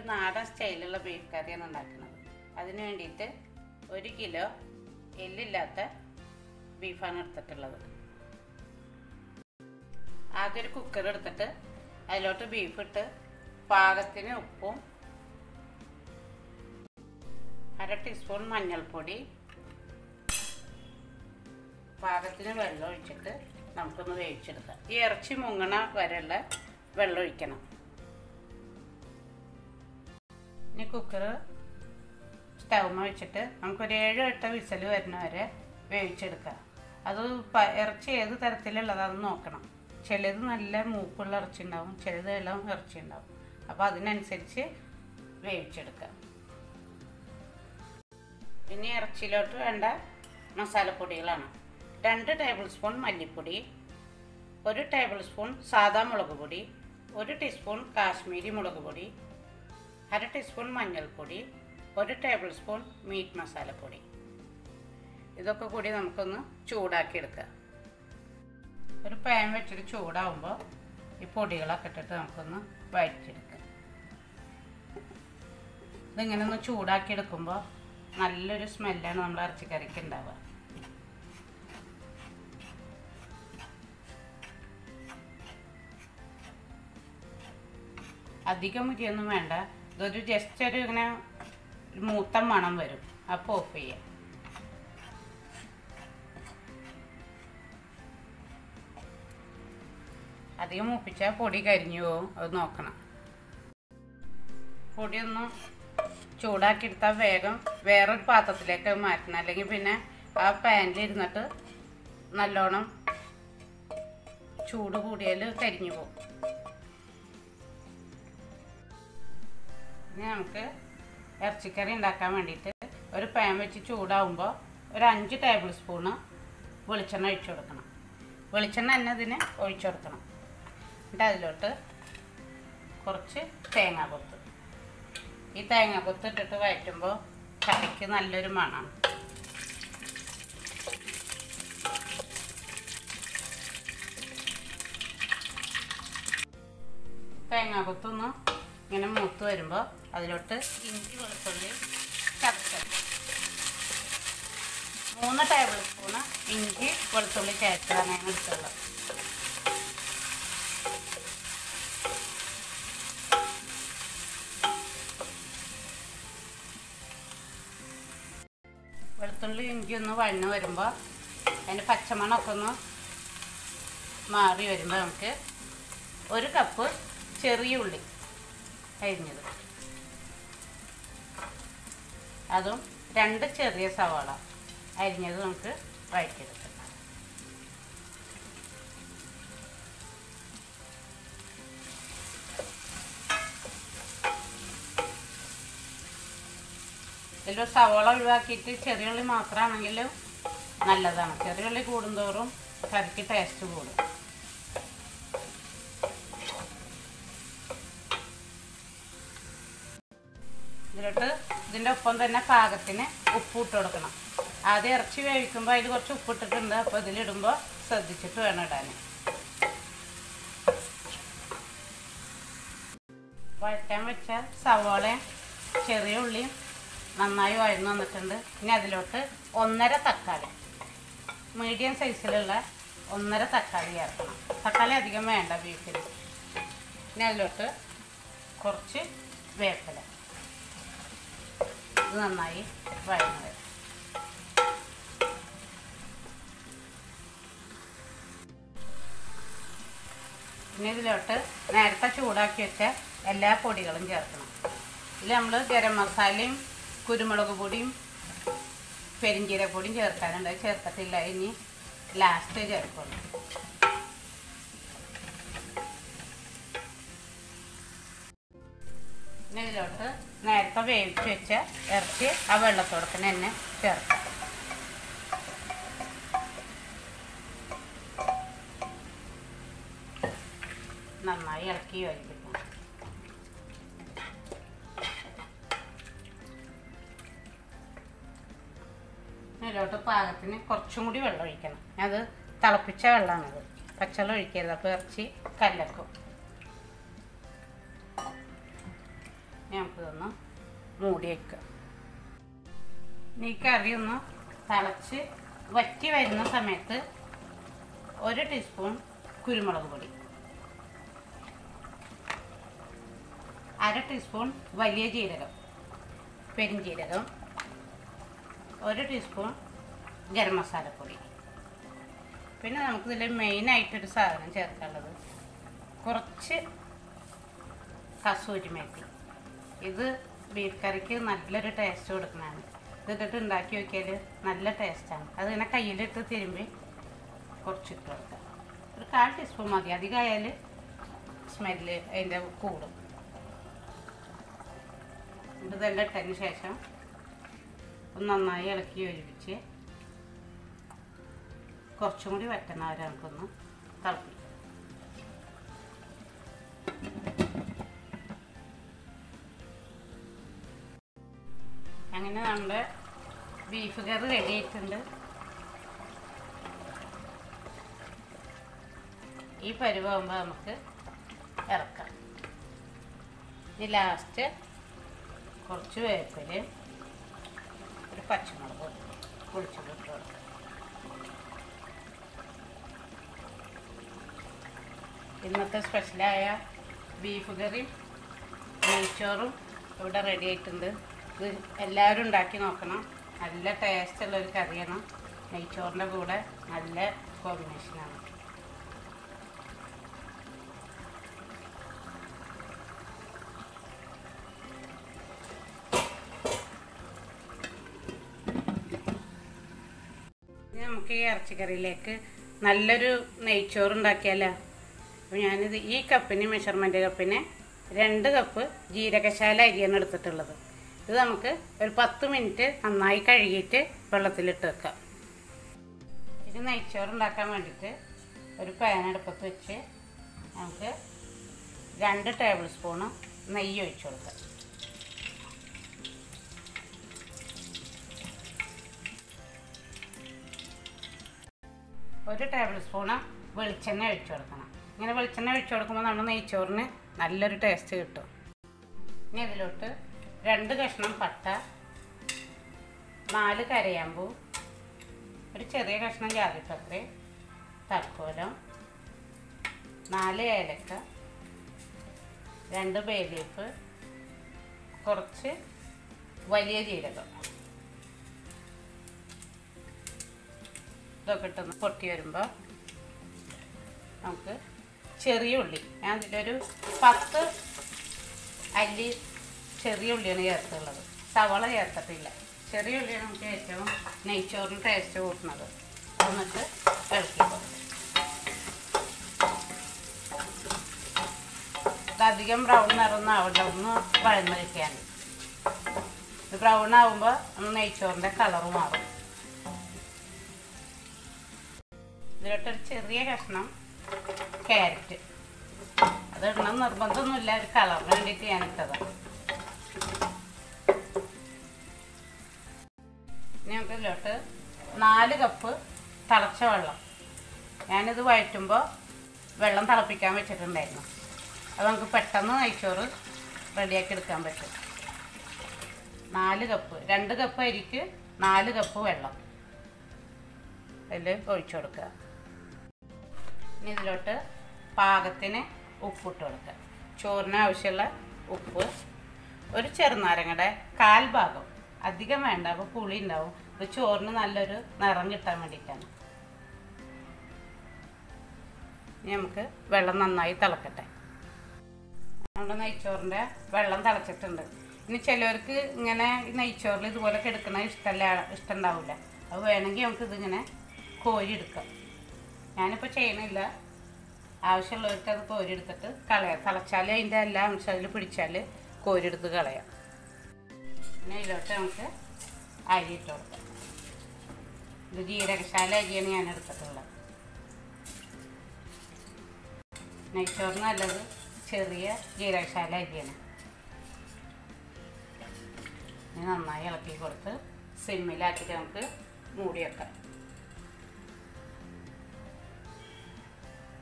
നാടൻ സ്റ്റൈലുള്ള ബീഫ് കറിയാണ് ഉണ്ടാക്കുന്നത് അതിന് വേണ്ടിയിട്ട് ഒരു കിലോ എല്ലില്ലാത്ത ബീഫാണ് എടുത്തിട്ടുള്ളത് ആദ്യം ഒരു കുക്കർ എടുത്തിട്ട് അതിലോട്ട് ബീഫ് ഇട്ട് പാകത്തിന് ഉപ്പും അര ടീസ്പൂൺ മഞ്ഞൾപ്പൊടി പാകത്തിന് വെള്ളം ഒഴിച്ചിട്ട് നമുക്കൊന്ന് വേവിച്ചെടുക്കാം ഈ ഇറച്ചി മുങ്ങണ വരെയുള്ള വെള്ളം ഒഴിക്കണം ഇനി കുക്കർ സ്റ്റൗമ വെച്ചിട്ട് നമുക്കൊരു ഏഴ് എട്ട് വിസൽ വരുന്ന വരെ വേവിച്ചെടുക്കാം അത് പ- ഇറച്ചി ഏത് തരത്തിലുള്ളതാണെന്ന് നോക്കണം ചിലത് നല്ല മൂപ്പുള്ള ഇറച്ചി ഉണ്ടാവും ചിലത് ഇളം ഇറച്ചി ഉണ്ടാവും അപ്പോൾ അതിനനുസരിച്ച് വേവിച്ചെടുക്കാം പിന്നെ ഇറച്ചിയിലോട്ട് വേണ്ട മസാലപ്പൊടികളാണ് രണ്ട് ടേബിൾ സ്പൂൺ മല്ലിപ്പൊടി ഒരു ടേബിൾ സ്പൂൺ സാദാ മുളക് പൊടി ഒരു ടീസ്പൂൺ കാശ്മീരി മുളക് പൊടി അര ടീസ്പൂൺ മഞ്ഞൾപ്പൊടി ഒരു ടേബിൾ സ്പൂൺ മീറ്റ് മസാലപ്പൊടി ഇതൊക്കെ കൂടി നമുക്കൊന്ന് ചൂടാക്കി എടുക്കാം ഒരു പാൻ വെച്ചിട്ട് ചൂടാവുമ്പോൾ ഈ പൊടികളൊക്കെ ഇട്ടിട്ട് നമുക്കൊന്ന് വഴറ്റിയെടുക്കാം ഇതിങ്ങനെ ഒന്ന് ചൂടാക്കി എടുക്കുമ്പോൾ നല്ലൊരു സ്മെല്ലാണ് നമ്മൾ ഇറച്ചിക്കറിക്ക് ഉണ്ടാവുക അധികം മുരിയൊന്നും വേണ്ട ഇതൊരു ജസ്റ്റ് ഒരു ഇങ്ങനെ മൂത്ത മണം വരും അപ്പോൾ ഓഫ് ചെയ്യാം അധികം മൂപ്പിച്ചാൽ പൊടി കരിഞ്ഞു പോകും അത് നോക്കണം പൊടിയൊന്ന് ചൂടാക്കി എടുത്താൽ വേഗം വേറൊരു പാത്രത്തിലേക്ക് മാറ്റണം അല്ലെങ്കിൽ പിന്നെ ആ പാനിൽ ഇരുന്നിട്ട് നല്ലോണം ചൂട് കൂടിയാൽ കരിഞ്ഞു പോകും ഇനി നമുക്ക് ഇറച്ചിക്കറി ഉണ്ടാക്കാൻ വേണ്ടിയിട്ട് ഒരു പാൻ വെച്ച് ചൂടാവുമ്പോൾ ഒരു അഞ്ച് ടേബിൾ സ്പൂണ് വെളിച്ചെണ്ണ ഒഴിച്ചു കൊടുക്കണം വെളിച്ചെണ്ണ തന്നെ ഇതിന് ഒഴിച്ചു കൊടുക്കണം എന്നിട്ട് അതിലോട്ട് കുറച്ച് തേങ്ങാക്കൊത്ത് ഈ തേങ്ങാക്കൊത്ത് ഇട്ടിട്ട് വഴറ്റുമ്പോൾ കറിക്ക് നല്ലൊരു മണമാണ് തേങ്ങാക്കൊത്തൊന്ന് ഇങ്ങനെ മൂത്ത് വരുമ്പോൾ അതിലോട്ട് ഇഞ്ചി വെളുത്തുള്ളി ചതച്ചത് മൂന്ന് ടേബിൾ സ്പൂണ് ഇഞ്ചി വെളുത്തുള്ളി ചേർത്തതാണ് ഞാൻ എടുത്തുള്ളത് വെളുത്തുള്ളി ഇഞ്ചി ഒന്ന് വഴന്ന് വരുമ്പോൾ അതിൻ്റെ പച്ചമണമൊക്കെ ഒന്ന് മാറി വരുമ്പോൾ നമുക്ക് ഒരു കപ്പ് ചെറിയ ഉള്ളി അരിഞ്ഞത് അതും രണ്ട് ചെറിയ സവാള അരിഞ്ഞത് നമുക്ക് വഴറ്റിയെടുക്കാം ഇതിൽ സവാള ഒഴിവാക്കിയിട്ട് ചെറിയ ഉള്ളി മാത്രമാണെങ്കിലും നല്ലതാണ് ചെറിയ ഉള്ളി കൂടുന്തോറും കറിക്ക് ടേസ്റ്റ് കൂടും ഇതിലോട്ട് ഇതിൻ്റെ ഒപ്പം തന്നെ പാകത്തിന് ഉപ്പ് ഇട്ട് കൊടുക്കണം ആദ്യം ഇറച്ചി വേവിക്കുമ്പോൾ അതിൽ കുറച്ച് ഉപ്പിട്ടിട്ടുണ്ട് അപ്പോൾ ഇതിലിടുമ്പോൾ ശ്രദ്ധിച്ചിട്ട് വേണം ഇടാൻ വഴറ്റാൻ വെച്ച സവാളയും ചെറിയ ഉള്ളിയും നന്നായി വഴന്നു വന്നിട്ടുണ്ട് ഇനി അതിലോട്ട് ഒന്നര തക്കാളി മീഡിയം സൈസിലുള്ള ഒന്നര തക്കാളി ചേർക്കണം തക്കാളി അധികം വേണ്ട ബീഫിൽ ഇനി അതിലോട്ട് കുറച്ച് വേപ്പില ഇത് നന്നായി വഴന്നു വരും പിന്നെ ഇതിലോട്ട് നേരത്തെ ചൂടാക്കി വെച്ച എല്ലാ പൊടികളും ചേർക്കണം ഇതിൽ നമ്മൾ ഗരം മസാലയും കുരുമുളക് പൊടിയും പെരിഞ്ചീരപ്പൊടിയും ചേർക്കാനുണ്ട് അത് ചേർത്തിട്ടില്ല ഇനി ലാസ്റ്റ് ചേർക്കുള്ളൂ പിന്നെ ഇതിലോട്ട് നേരത്തെ വേവിച്ച് വെച്ച ഇറച്ചി ആ വെള്ളത്തോടത്തിന് തന്നെ ചേർക്കാം നന്നായി ഇളക്കി യോജിപ്പിക്കണം ഇതിലോട്ട് പാകത്തിന് കുറച്ചും കൂടി വെള്ളം ഒഴിക്കണം അത് തിളപ്പിച്ച വെള്ളമാണത് പച്ചവെള്ളം ഒഴിക്കരുത് അപ്പോൾ ഇറച്ചി കല്ലക്കും നമുക്കിതൊന്ന് മൂടി വയ്ക്കുക ഇനി ഈ കറി ഒന്ന് തിളച്ച് വറ്റി വരുന്ന സമയത്ത് ഒരു ടീസ്പൂൺ കുരുമുളക് പൊടി അര ടീസ്പൂൺ വലിയ ജീരകം പെരിഞ്ജീരകം ഒരു ടീസ്പൂൺ ഗരം മസാലപ്പൊടി പിന്നെ നമുക്കിതിൽ മെയിനായിട്ടൊരു സാധനം ചേർക്കാനുള്ളത് കുറച്ച് കസൂരി മേത്തി ഇത് ബീഫ് കറിക്ക് നല്ലൊരു ടേസ്റ്റ് കൊടുക്കുന്നതാണ് ഇത് ഇട്ടിട്ട് ഉണ്ടാക്കി നോക്കിയാൽ നല്ല ടേസ്റ്റാണ് അത് ഇങ്ങനെ കയ്യിലിട്ട് തിരുമ്പി കുറച്ചിട്ട് കൊടുക്കുക ഒരു കാൽ ടീസ്പൂൺ മതി അധികമായാൽ സ്മെല്ല് അതിൻ്റെ കൂടും ഇതെല്ലാം ഇട്ടതിന് ശേഷം ഒന്ന് നന്നായി ഇളക്കി യോജിപ്പിച്ച് കുറച്ചും കൂടി വറ്റണ വരെ നമുക്കൊന്ന് തിളപ്പിക്കാം അങ്ങനെ നമ്മുടെ ബീഫ് കറി റെഡി ആയിട്ടുണ്ട് ഈ പരുവാകുമ്പോൾ നമുക്ക് ഇറക്കാം ഇനി ലാസ്റ്റ് കുറച്ച് വേപ്പില് ഒരു പച്ചമുളക് പൊളിച്ചത് ഇട്ട് കൊടുക്കാം ഇന്നത്തെ സ്പെഷ്യലായ ബീഫ് കറിയും നെയ്ച്ചോറും ഇവിടെ റെഡി ആയിട്ടുണ്ട് ഇത് എല്ലാവരും ഉണ്ടാക്കി നോക്കണം നല്ല ടേസ്റ്റുള്ള ഒരു കറിയാണ് നെയ്ച്ചോറിൻ്റെ കൂടെ നല്ല കോമ്പിനേഷനാണ് ഇനി നമുക്ക് ഈ ഇറച്ചിക്കറിയിലേക്ക് നല്ലൊരു നെയ്ച്ചോറ് ഉണ്ടാക്കിയാലോ അപ്പോൾ ഞാനിത് ഈ കപ്പിന് മെഷർമെൻറ്റ് കപ്പിന് രണ്ട് കപ്പ് ജീരകശാല അരിയാണ് എടുത്തിട്ടുള്ളത് ഇത് നമുക്ക് ഒരു പത്ത് മിനിറ്റ് നന്നായി കഴുകിയിട്ട് വെള്ളത്തിലിട്ട് വെക്കാം ഇത് നെയ്ച്ചോറ് ഉണ്ടാക്കാൻ വേണ്ടിയിട്ട് ഒരു പാൻ അടുപ്പത്ത് വെച്ച് നമുക്ക് രണ്ട് ടേബിൾ സ്പൂണ് നെയ്യ് ഒഴിച്ചു കൊടുക്കാം ഒരു ടേബിൾ സ്പൂണ് വെളിച്ചെണ്ണ ഒഴിച്ചു കൊടുക്കണം ഇങ്ങനെ വെളിച്ചെണ്ണ ഒഴിച്ചു കൊടുക്കുമ്പോൾ നമ്മുടെ നെയ്ച്ചോറിന് നല്ലൊരു ടേസ്റ്റ് കിട്ടും ഇനി ഇതിലോട്ട് രണ്ട് കഷ്ണം പട്ട നാല് കരയാമ്പൂ ഒരു ചെറിയ കഷ്ണം ജാതിപത്രി തക്കോലം നാല് ഏലക്ക രണ്ട് ബേ ലീഫ് കുറച്ച് വലിയ ജീരകം ഇതൊക്കെ ഇട്ടൊന്ന് പൊട്ടി വരുമ്പോൾ നമുക്ക് ചെറിയ ഉള്ളി ഞാൻ ഇതിലൊരു പത്ത് അല്ലി ചെറിയ ഉള്ളിയാണ് ചേർത്തുള്ളത് സവള ചേർത്തിട്ടില്ല ചെറിയ ഉള്ളിയാണ് നമുക്ക് ഏറ്റവും നെയ്ച്ചോറിന് ടേസ്റ്റ് കൂട്ടുന്നത് എന്നിട്ട് ഇളക്കി കൊടുക്കും അധികം ബ്രൗൺ നിറമൊന്നും ആവില്ല ഒന്ന് വഴന്ന് കിട്ടിയാൽ ഇത് ബ്രൗൺ ആവുമ്പോൾ ഒന്ന് നെയ്ച്ചോറിൻ്റെ കളറ് മാറും ഇതിലോട്ടൊരു ചെറിയ കഷ്ണം ക്യാരറ്റ് അത് ഇടണം നിർബന്ധമൊന്നുമില്ല ഒരു കളറിന് വേണ്ടിയിട്ട് ഞാൻ ഇട്ടതാണ് ഇനി നമുക്ക് ഇതിലോട്ട് നാല് കപ്പ് തിളച്ച വെള്ളം ഞാനിത് വഴറ്റുമ്പോൾ വെള്ളം തിളപ്പിക്കാൻ വെച്ചിട്ടുണ്ടായിരുന്നു അത് നമുക്ക് പെട്ടെന്ന് നെയ്ച്ചോറ് റെഡിയാക്കി എടുക്കാൻ പറ്റും നാല് കപ്പ് രണ്ട് കപ്പ് അരിക്ക് നാല് കപ്പ് വെള്ളം അതിൽ ഒഴിച്ചു കൊടുക്കുക ഇനി ഇതിലോട്ട് പാകത്തിന് ഉപ്പിട്ട് കൊടുക്കുക ചോറിന് ആവശ്യമുള്ള ഉപ്പ് ഒരു ചെറുനാരങ്ങയുടെ കാൽ ഭാഗം അധികം വേണ്ട അപ്പോൾ പുളി ഉണ്ടാവും ഇത് ചോറിന് നല്ലൊരു നിറം കിട്ടാൻ വേണ്ടിയിട്ടാണ് ഇനി നമുക്ക് വെള്ളം നന്നായി തിളക്കട്ടെ നമ്മുടെ നെയ്ച്ചോറിൻ്റെ വെള്ളം തിളച്ചിട്ടുണ്ട് ഇനി ചിലവർക്ക് ഇങ്ങനെ ഈ നെയ്ച്ചോറിൽ ഇതുപോലെ കിടക്കണ ഇഷ്ടമല്ല ഇഷ്ടമുണ്ടാവില്ല അത് വേണമെങ്കിൽ നമുക്ക് ഇതിങ്ങനെ കോരി എടുക്കാം ഞാനിപ്പോൾ ചെയ്യണില്ല ആവശ്യമുള്ളവർക്ക് അത് കോരി എടുത്തിട്ട് കളയാം തിളച്ചാൽ അതിൻ്റെ എല്ലാ അംശം അതിൽ പിടിച്ചാൽ കോരി എടുത്ത് കളയാം പിന്നെ ഇതിലോട്ട് നമുക്ക് അരി ഇട്ട് കൊടുക്കാം ഇത് ജീരകശാല അരിയാണ് ഞാൻ എടുത്തിട്ടുള്ളത് നെയ്ച്ചോറിന് നല്ലത് ചെറിയ ജീരകശാല അരിയാണ് ഇനി നന്നായി ഇളക്കി കൊടുത്ത് സിമ്മിലാക്കിയിട്ട് നമുക്ക് മൂടി വെക്കാം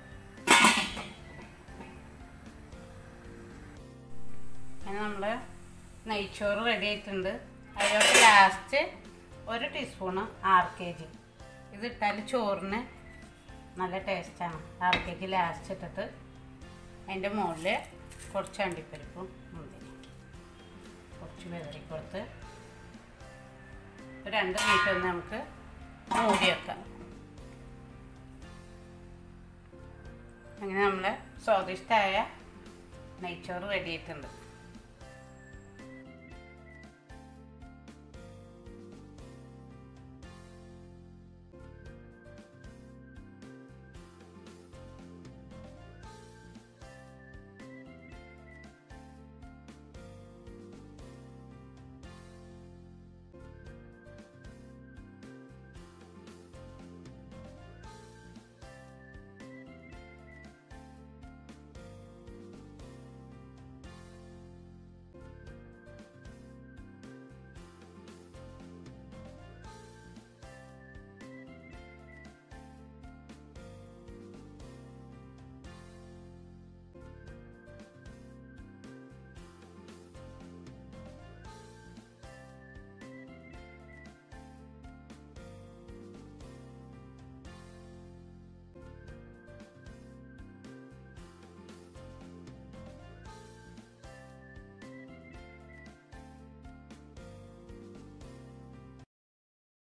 അങ്ങനെ നമ്മൾ നെയ്ച്ചോറ് റെഡി ആയിട്ടുണ്ട് അതിലോട്ട് ലാസ്റ്റ് ഒരു ടീസ്പൂണ് ആർ കെ ജി ഇത് ഇട്ടാൽ ചോറിന് നല്ല ടേസ്റ്റാണ് ആർ കെ ജി ലാസ്റ്റ് ഇട്ടിട്ട് അതിൻ്റെ മുകളിൽ കുറച്ച് അണ്ടിപ്പരിപ്പും മുന്തിരി കുറച്ച് വെതറി കൊടുത്ത് ഒരു രണ്ട് മിനിറ്റ് ഒന്ന് നമുക്ക് മൂടി വെക്കാം അങ്ങനെ നമ്മൾ സ്വാദിഷ്ടമായ നെയ്ച്ചോറ് റെഡി ആയിട്ടുണ്ട്